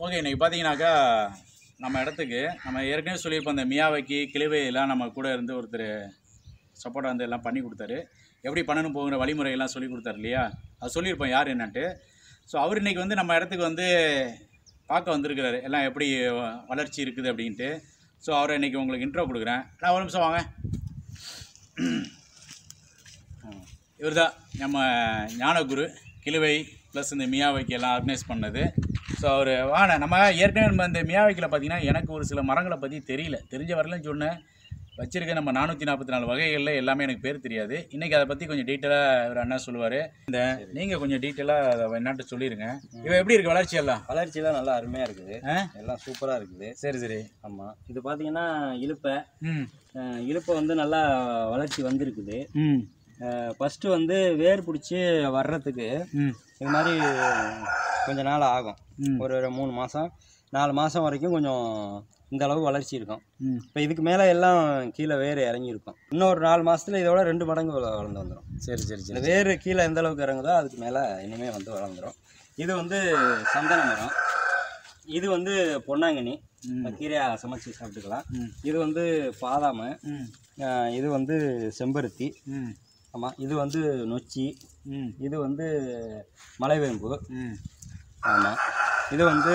Okay இன்னைக்கு பார்த்தீங்கன்னாக்கா நம்ம இடத்துக்கு நம்ம ஏற்கனவே சொல்லியிருப்போம் அந்த மியாவைக்கு கிளிவை எல்லாம் நம்ம கூட இருந்து ஒருத்தர் சப்போர்ட்டாக வந்து எல்லாம் பண்ணி கொடுத்தாரு எப்படி பண்ணணும் போகிற வழிமுறையெல்லாம் சொல்லி கொடுத்தாரு இல்லையா அது சொல்லியிருப்போம் யார் என்னன்ட்டு ஸோ அவர் இன்னைக்கு வந்து நம்ம இடத்துக்கு வந்து பார்க்க வந்திருக்கிறாரு எல்லாம் எப்படி வ- வளர்ச்சி இருக்குது அப்படின்ட்டு ஸோ அவரை இன்னைக்கு உங்களுக்கு இன்ட்ரோ கொடுக்குறேன் நான் ஒரு நிமிஷம் வாங்க இவர் தான் நம்ம ஞானகுரு கிழுவை ப்ளஸ் இந்த மியாவைக்கு எல்லாம் ஆர்கனைஸ் பண்ணது ஸோ அவர் வாங்க நம்ம ஏற்கனவே நம்ம இந்த மியாவைக்கில் பார்த்தீங்கன்னா எனக்கு ஒரு சில மரங்களை பற்றி தெரியல தெரிஞ்ச வரலன்னு சொன்னேன் வச்சிருக்க நம்ம நானூற்றி நாற்பத்தி நாலு வகைகளில் எல்லாமே எனக்கு பேர் தெரியாது இன்றைக்கி அதை பற்றி கொஞ்சம் டீட்டெயிலாக ஒரு அண்ணா சொல்லுவார் இந்த நீங்கள் கொஞ்சம் டீட்டெயிலாக அதை என்னட்டு சொல்லிடுங்க இவன் எப்படி இருக்கு வளர்ச்சி எல்லாம் வளர்ச்சிலாம் நல்லா அருமையாக இருக்குது ஆ எல்லாம் சூப்பராக இருக்குது சரி சரி ஆமாம் இது பார்த்தீங்கன்னா இலுப்பை ம் அஹ், இலுப்பை வந்து நல்லா வளர்ச்சி வந்திருக்குது ம் ஃபஸ்ட்டு வந்து வேர் பிடிச்சி வர்றதுக்கு ம் இது மாதிரி கொஞ்சம் நாள் ஆகும் ம். ஒரு ஒரு மூணு மாதம் நாலு மாதம் வரைக்கும் கொஞ்சம் இந்த அளவு வளர்ச்சி இருக்கும் ம் இப்போ இதுக்கு மேலே எல்லாம் கீழே வேர் இறங்கியிருக்கும் இன்னொரு நாலு மாதத்துல இதோட ரெண்டு மடங்கு வள- வளர்ந்து வந்துடும் சரி சரி இந்த சரி வேர் கீழே எந்த அளவுக்கு இறங்குதோ அதுக்கு மேலே இனிமேல் வந்து வளர்ந்துடும் இது வந்து சந்தன மரம் இது வந்து பொன்னாங்கண்ணி ம். கீரையாக சமைச்சு சாப்பிட்டுக்கலாம் ம் இது வந்து பாதாமை ம் அஹ் இது வந்து செம்பருத்தி ம் ஆமாம் இது வந்து நொச்சி ம் இது வந்து மலைவேம்பு ம் ஆமாம் இது வந்து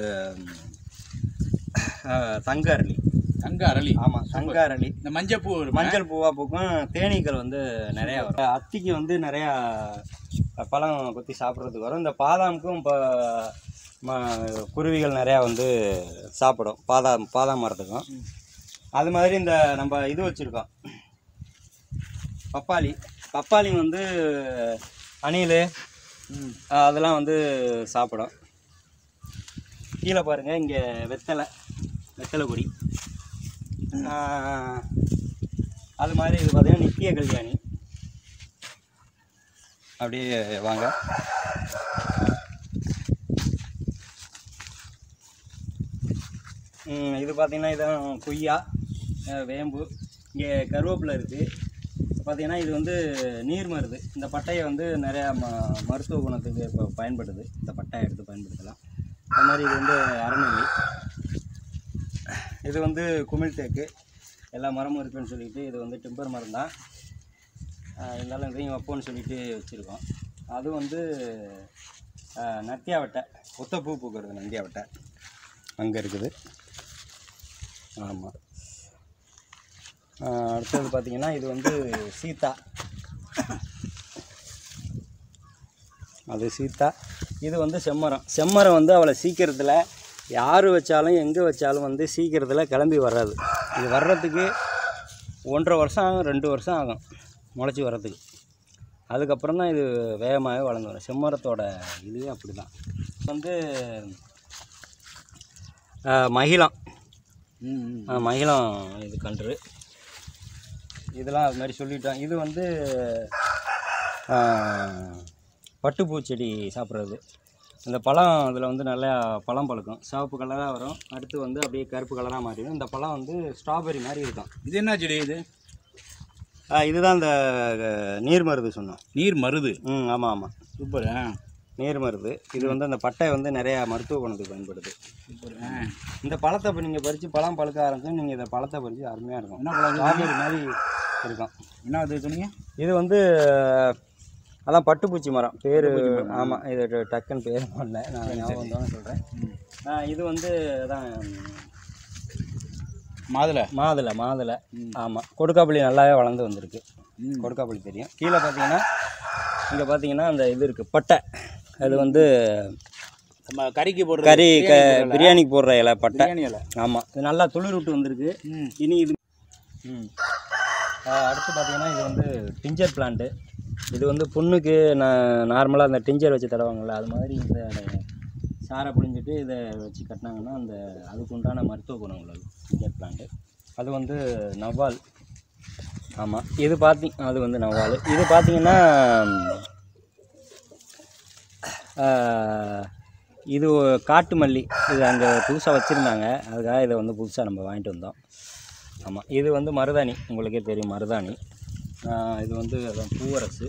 அஹ், தங்க அரளி தங்க அரளி ஆமாம் தங்க அரளி இந்த மஞ்சப்பூ இருக்குமே. மஞ்சள் பூவா பூக்கும் தேனீக்கள் வந்து நிறையா வரும் அத்திக்கு வந்து நிறையா பழம் கொத்தி சாப்பிட்றதுக்கு வரும் இந்த பாதாமுக்கும் இப்போ குருவிகள் நிறையா வந்து சாப்பிடும் பாதாம் பாதாம் மரத்துக்கும் அது மாதிரி இந்த நம்ம இது வச்சுருக்கோம் பப்பாளி பப்பாளி வந்து அணில் அதெல்லாம் வந்து சாப்பிடும் கீழே பாருங்கள் இங்கே வெத்தலை வெத்தலை கொடி ஆஹ், அது மாதிரி இது பார்த்தீங்கன்னா நித்திய கல்யாணி அப்படியே வாங்க ம், இது பார்த்தீங்கன்னா இதான் கொய்யா அஹ், வேம்பு இங்கே கருவேப்பிலை இருக்குது பார்த்தீங்கன்னா இது வந்து நீர் மருது இந்த பட்டையை வந்து நிறையா ம மருத்துவ குணத்துக்கு இப்போ பயன்படுது இந்த பட்டையை எடுத்து பயன்படுத்தலாம் அது மாதிரி இது வந்து அறநெல்லி இது வந்து குமிழ் தேக்கு எல்லா மரமும் இருக்குன்னு சொல்லிட்டு இது வந்து டிம்பர் மரம் தான் ஆஹ் இருந்தாலும் இதையும் வைப்போம்னு சொல்லிட்டு வச்சுருக்கோம் அது வந்து ஆஹ் நத்தியாவட்டை ஒத்த பூ பூக்கிறது நந்தியாவட்டை அங்கே இருக்குது ஆமாம் அடுத்தது பார்த்தீங்கன்னா இது வந்து சீதா அது சீதா இது வந்து செம்மரம் செம்மரம் வந்து அவளை சீக்கிரத்தில் யார் வச்சாலும் எங்கே வச்சாலும் வந்து சீக்கிரத்தில் கிளம்பி வராது இது வர்றதுக்கு ஒன்றரை வருஷம் ஆகும் ரெண்டு வருஷம் ஆகும் முளைச்சி வர்றதுக்கு அதுக்கப்புறம் தான் இது வேகமாகவே வளர்ந்து வரும் செம்மரத்தோட இதுவே அப்படி தான் வந்து ஆஹ், மகிழம் ம் ம். ஆஹ், மகிழம் இது கன்று இதெல்லாம் அது மாதிரி சொல்லிட்டோம் இது வந்து ஆஹ், பட்டுப்பூச்செடி சாப்பிட்றது இந்த பழம் இதில் வந்து நல்லா பழம் பழுக்கும் சிவப்பு கலராக வரும் அடுத்து வந்து அப்படியே கருப்பு கலராக மாறிடும் இந்த பழம் வந்து ஸ்ட்ராபெரி மாதிரி இருக்கும் இது என்ன செடி இது ஆஹ், இதுதான் இந்த அஹ், நீர் மருது சொன்னோம் நீர் மருது ம் ஆமாம் ஆமாம் சூப்பர் ஆ நீர் மருது இது வந்து அந்த பட்டை வந்து நிறையா மருத்துவ குணத்துக்கு பயன்படுது சூப்பர் ஆ இந்த பழத்தை இப்போ நீங்கள் பறித்து பழம் பழுக்க ஆரம்பிச்சு நீங்கள் இந்த பழத்தை பறித்து அருமையாக இருக்கும் என்ன பழம் இது? ஸ்ட்ராபெரி மாதிரி இருக்கும் என்ன அது சொன்னீங்க இது வந்து அதான் பட்டுப்பூச்சி மரம் பேர் ஆமாம் இது ட- டக்குன்னு பேர் பண்ணல நான் ஞாபகம் வந்தோன்னு சொல்கிறேன் இது வந்து அதான் மாதுளை மாதுளை மாதுளை ஆமாம் கொடுக்காப்புளி நல்லாவே வளர்ந்து வந்திருக்கு ம். கொடுக்காப்புளி தெரியும் கீழே பார்த்தீங்கன்னா இங்கே பார்த்தீங்கன்னா அந்த இது இருக்குது பட்டை அது வந்து நம்ம கறிக்கு போடுற கறி க பிரியாணிக்கு போடுற இலை பட்டை பிரியாணி இலை ஆமாம் இது நல்லா துளிர் விட்டு வந்திருக்கு ம் இனி இது ம் ஆ, அடுத்து பார்த்தீங்கன்னா இது வந்து டிஞ்சர் பிளான்ட்டு இது வந்து புண்ணுக்கு நான் நார்மலாக அந்த டிஞ்சர் வச்சு தடவாங்கள்ல அது மாதிரி இந்த சாரை புழிஞ்சிட்டு இதை வச்சு கட்டினாங்கன்னா அந்த அதுக்கு உண்டான மருத்துவ குணம் உள்ளது டிஞ்சர் பிளான்ட்டு அது வந்து நவ்வால் ஆமாம் இது பார்த்தி அது வந்து நவ்வால் இது பார்த்தீங்கன்னா ஆ, இது காட்டு மல்லி இது அங்கே புதுசாக வச்சுருந்தாங்க அதுக்காக இதை வந்து புதுசாக நம்ம வாங்கிட்டு வந்தோம் ஆமாம் இது வந்து மருதாணி உங்களுக்கே தெரியும் மருதாணி ஆஹ் இது வந்து அதான் பூவரசு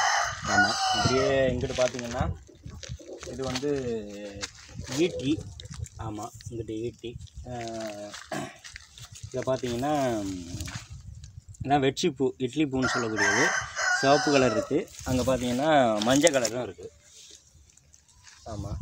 ஆமாம் அப்படியே இங்கிட்டு பார்த்தீங்கன்னா இது வந்து ஈட்டி ஆமாம் இங்கிட்ட ஈட்டி இதில் பார்த்தீங்கன்னா இதான் வெட்சி பூ இட்லி பூன்னு சொல்லக்கூடியது சிவப்பு கலர் இருக்குது அங்கே பார்த்தீங்கன்னா மஞ்சள் கலரும் இருக்குது ஆமாம்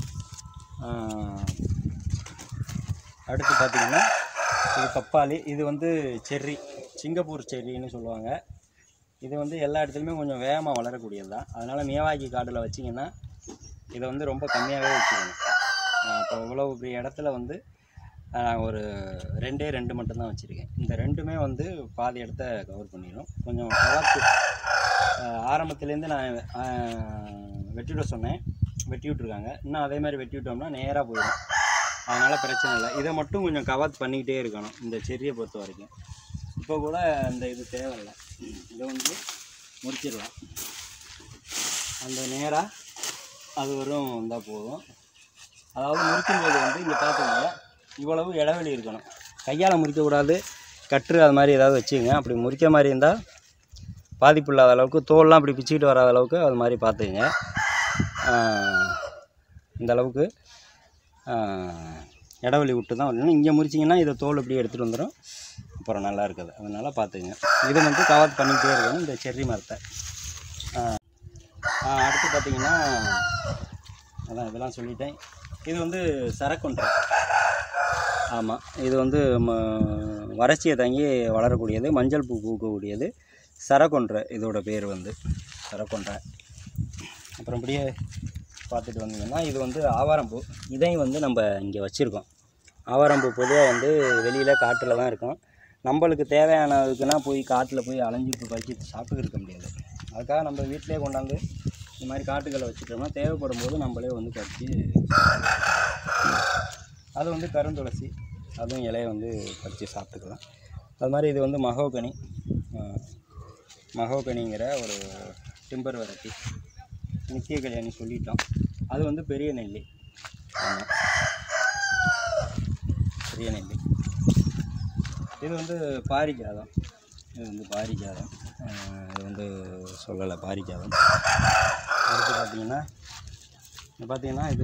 அடுத்து பார்த்தீங்கன்னா இது பப்பாளி இது வந்து செர்ரி சிங்கப்பூர் செர்ரின்னு சொல்லுவாங்க இது வந்து எல்லா இடத்துலையுமே கொஞ்சம் வேகமாக வளரக்கூடியது தான் அதனால் மியாவாக்கி காட்டில் வச்சிங்கன்னா இதை வந்து ரொம்ப கம்மியாகவே வச்சுக்கணும் இப்போ இவ்வளோ பெரிய இடத்துல வந்து நான் ஒரு ரெண்டே ரெண்டு மட்டும்தான் வச்சுருக்கேன் இந்த ரெண்டுமே வந்து பாதி இடத்த கவர் பண்ணிடும் கொஞ்சம் கவர்த்து ஆரம்பத்துலேருந்து நான் ஆஹ், வெட்டி விட சொன்னேன் வெட்டி விட்ருக்காங்க இன்னும் அதே மாதிரி வெட்டி விட்டோம்னா நேராக போயிடும் அதனால் பிரச்சனை இல்லை இதை மட்டும் கொஞ்சம் கவர் பண்ணிக்கிட்டே இருக்கணும் இந்த செடியை பொறுத்த வரைக்கும் இப்போ கூட இந்த இது தேவையில்லை இதை வந்து முடிச்சிடலாம் அந்த நேராக அது வரும் இருந்தால் போதும் அதாவது முறிக்கும்போது வந்து இங்கே பார்த்துக்கோங்க இவ்வளவு இடைவெளி இருக்கணும் கையால் முறிக்கக்கூடாது கற்று அது மாதிரி ஏதாவது வச்சுங்க அப்படி முறிக்க மாதிரி இருந்தால் பாதிப்பு இல்லாத அளவுக்கு தோல்லாம் அப்படி பிச்சுக்கிட்டு வராத அளவுக்கு அது மாதிரி பார்த்துக்குங்க ஆஹ், இந்த அளவுக்கு ஆஹ், இடைவெளி விட்டு தான் வரணும் இங்கே முறிச்சிங்கன்னா இதை தோல் இப்படி எடுத்துகிட்டு வந்துடும் அப்புறம் நல்லா இருக்குது அதனால் பார்த்துக்குங்க இது வந்து கவர் பண்ணிக்கிட்டே இருக்கணும் இந்த செர்ரி மரத்தை ஆஹ், ஆஹ், அடுத்து பார்த்தீங்கன்னா அதான் இதெல்லாம் சொல்லிட்டேன் இது வந்து சரக்கொன்றை ஆமாம் இது வந்து ம- வறட்சியை தாங்கி வளரக்கூடியது மஞ்சள் பூ பூக்கக்கூடியது சரக்கொன்றை இதோட பேர் வந்து சரக்கொன்றை அப்புறம் இப்படியே பார்த்துட்டு வந்தீங்கன்னா இது வந்து ஆவாரம்பூ இதையும் வந்து நம்ம இங்கே வச்சுருக்கோம் ஆவாரம்பூ பொதுவாக வந்து வெளியில் காட்டில் தான் இருக்கும் நம்மளுக்கு தேவையானதுக்குன்னா போய் காட்டில் போய் அலைஞ்சு போய் பறிச்சு சாப்பிட்டு இருக்க முடியாது அதுக்காக நம்ம வீட்டிலே கொண்டாந்து இந்த மாதிரி காட்டுகளை வச்சுட்டோம்னா தேவைப்படும் போது நம்மளே வந்து பறித்து அது வந்து கருந்துளசி அதுவும் இலையை வந்து பறித்து சாப்பிட்டுக்கலாம் அது மாதிரி இது வந்து மகோகனி ஆஹ், மகோகனிங்கிற ஒரு டிம்பர் வெரைட்டி நித்திய கல்யாணி சொல்லிட்டோம் அது வந்து பெரிய நெல்லி ஆமா. பெரிய நெல்லி இது வந்து பாரிஜாதம் இது வந்து பாரிஜாதம் ஆஹ், இது வந்து சொல்லலை பாரிஜாதம் அடுத்து பார்த்தீங்கன்னா இது பார்த்தீங்கன்னா இது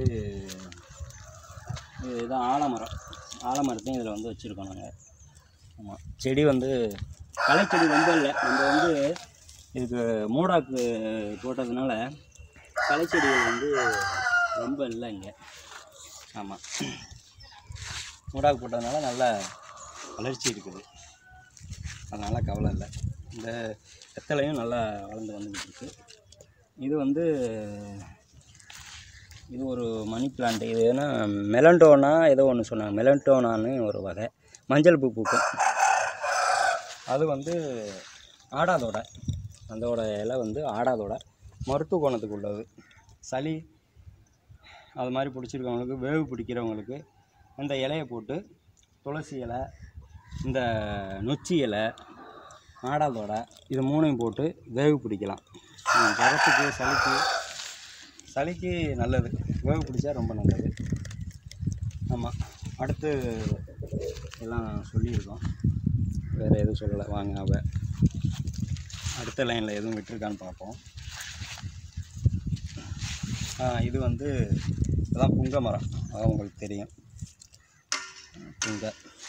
இது இதுதான் ஆலமரம் ஆலமரத்தையும் இதில் வந்து வச்சுருக்கோம் நாங்கள் ஆமாம் செடி வந்து களைச்செடி ரொம்ப இல்லை நம்ம வந்து இதுக்கு மூடாக்கு போட்டதுனால களைச்செடிகள் வந்து ரொம்ப இல்லை இங்கே ஆமாம் மூடாக்கு போட்டதுனால நல்ல வளர்ச்சி இருக்குது அதனால் கவலை இல்லை இந்த வெத்தலையும் நல்லா வளர்ந்து வந்துக்கிட்டு இருக்கு இது வந்து இது ஒரு மணி பிளான்ட் இது ஏன்னா மெலண்டோனா ஏதோ ஒன்று சொன்னாங்க மெலண்டோனான்னு ஒரு வகை மஞ்சள் பூ பூக்கும் அது வந்து ஆடாதோட அதோட இலை வந்து ஆடாதோட மருத்துவ குணத்துக்கு உள்ளது சளி அது மாதிரி பிடிச்சிருக்கவங்களுக்கு வேவு பிடிக்கிறவங்களுக்கு இந்த இலையை போட்டு துளசி இலை இந்த நொச்சி இலை ஆடாதோட இது மூணையும் போட்டு வேவு பிடிக்கலாம் ம், ஜரத்துக்கு சளிக்கு சளிக்கு நல்லது வேவு பிடிச்சா ரொம்ப நல்லது ஆமாம் அடுத்து எல்லாம் சொல்லியிருக்கோம் வேறு எதுவும் சொல்லலை வாங்க அவ அடுத்த லைனில் எதுவும் விட்டுருக்கான்னு பார்ப்போம் ஆ இது வந்து இதெல்லாம் புங்க மரம் அதான் உங்களுக்கு தெரியும் புங்க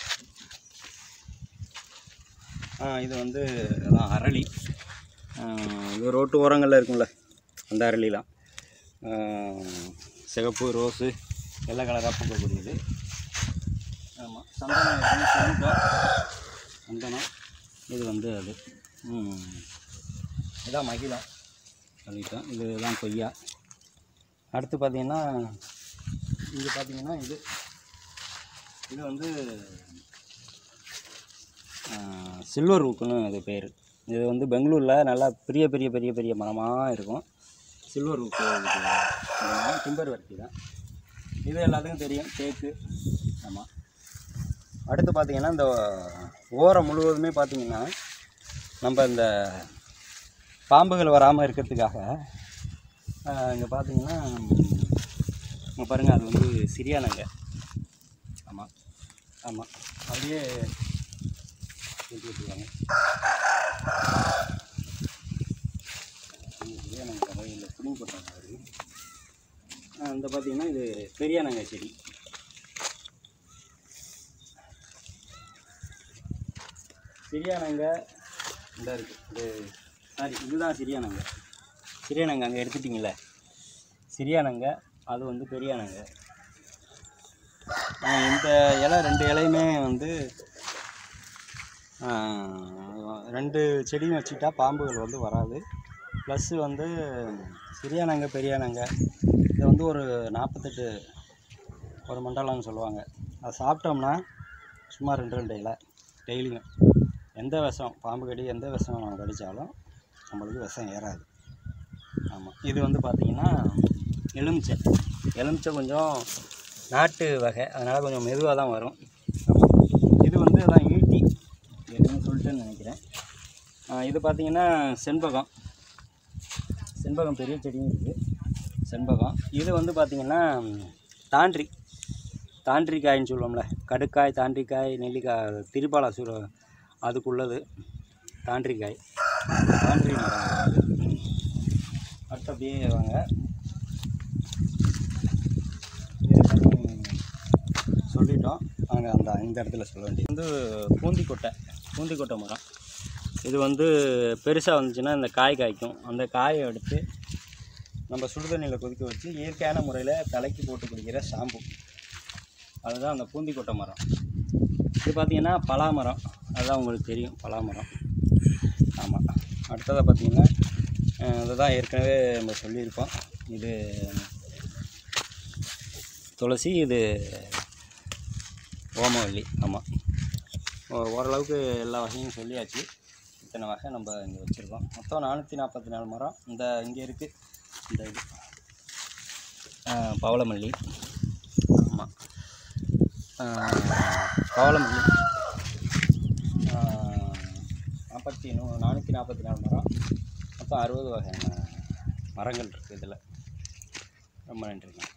ஆ இது வந்து அதான் அரளி ஆ, இது ரோட்டு ஓரங்களில் இருக்கும்ல அந்த அரளிலாம் ஆ, சிகப்பு ரோஸு வெள்ளை கலராக பூக்கக்கூடியது ஆமாம் சந்தனம் இருக்குன்னு சொல்லிட்டோம் சந்தனம் இது வந்து அது ம். இதான் மகிழம் சொல்லிட்டோம் இதுதான் கொய்யா அடுத்து பார்த்தீங்கன்னா இங்கே பார்த்தீங்கன்னா இது இது வந்து சில்வர் ஊக்குன்னு அது பேர் இது வந்து பெங்களூரில் நல்லா பெரிய பெரிய பெரிய பெரிய மரமாக இருக்கும் சில்வர் ஊக்கு டிம்பர் வர்த்தி தான் இது எல்லாத்துக்கும் தெரியும் தேக்கு ஆமாம் அடுத்து பார்த்தீங்கன்னா இந்த ஓரம் முழுவதுமே பார்த்தீங்கன்னா நம்ம இந்த பாம்புகள் வராமல் இருக்கிறதுக்காக இங்கே பார்த்தீங்கன்னா இங்கே பாருங்கள் அது வந்து சிரியானங்க ஆமாம் ஆமாம் அப்படியே கட்டி வச்சுருக்காங்க சிரியானங்க வகையில் பிடிங்கி போட்டாங்க அவரு இந்த பார்த்தீங்கன்னா இது பெரியானங்க செடி சிறியானங்க இந்த இருக்குது இது சாரி இதுதான் சிறியானங்க சிறியானங்க அங்கே எடுத்துட்டிங்களே சிறியானங்க அது வந்து பெரியானங்க ஆ, இந்த இலை ரெண்டு இலையுமே வந்து ஆ, ரெண்டு செடியும் வச்சுட்டா பாம்புகள் வந்து வராது ப்ளஸ்ஸு வந்து சிறியானங்க பெரியானங்க இதை வந்து ஒரு நாற்பத்தெட்டு ஒரு மண்டலம்னு சொல்லுவாங்க அதை சாப்பிட்டோம்னா சும்மா ரெண்டு ரெண்டு இலை டெய்லியும் எந்த விஷம் பாம்பு கடி எந்த விஷம் நம்ம கடித்தாலும் நம்மளுக்கு விஷம் ஏறாது ஆமாம் இது வந்து பார்த்திங்கன்னா எலுமிச்சை எலுமிச்சை கொஞ்சம் நாட்டு வகை அதனால் கொஞ்சம் மெதுவாக தான் வரும் ஆமாம் இது வந்து அதான் ஈட்டி ஏற்கனவே சொல்லிட்டேன்னு நினைக்கிறேன் ஆ, இது பார்த்திங்கன்னா செண்பகம் செண்பகம் பெரிய செடியும் இருக்குது செண்பகம் இது வந்து பார்த்திங்கன்னா தாண்ட்ரி தாண்டிக்காய்ன்னு சொல்லுவோம்ல கடுக்காய் தாண்டிக்காய் நெல்லிக்காய் திரிபாலா சுர அதுக்குள்ளது தாண்டிக்காய் தாண்டி மரம் இது. அடுத்து அப்படியே வாங்க ஏற்கனவே சொல்லிட்டோம் நாங்கள் அந்த இந்த இடத்துல சொல்ல வேண்டியது வந்து பூந்திக்கொட்டை பூந்திக்கொட்டை மரம் இது வந்து பெருசாக வந்துச்சுன்னா இந்த காய் காய்க்கும் அந்த காயை எடுத்து நம்ம சுடுதண்ணியில் கொதிக்க வச்சு இயற்கையான முறையில் தலைக்கு போட்டு குடிக்கிற ஷாம்பு அதுதான் அந்த பூந்திக்கொட்டை மரம் இது பார்த்திங்கன்னா பலாமரம் அதுதான் உங்களுக்கு தெரியும் பலாமரம் ஆமாம் அடுத்ததாக பார்த்திங்கன்னா அதுதான் ஏற்கனவே நம்ம சொல்லியிருப்போம் இது துளசி இது ஓமவல்லி ஆமாம் ஓ- ஓரளவுக்கு எல்லா வகையும் சொல்லியாச்சு இத்தனை வகை நம்ம இங்கே வச்சுருக்கோம் மொத்தம் நானூற்றி நாற்பத்தி நாலு மரம் இந்த இங்கே இருக்குது இந்த இது ஆ, பவளமல்லி ஆமாம் பவளமல்லி ஆ, நாற்பத்தி நூ நானூற்றி நாற்பத்தி நாலு மரம் மொத்தம் அறுபது வகையான மரங்கள் இருக்குது இதில் ரொம்ப நன்றிங்க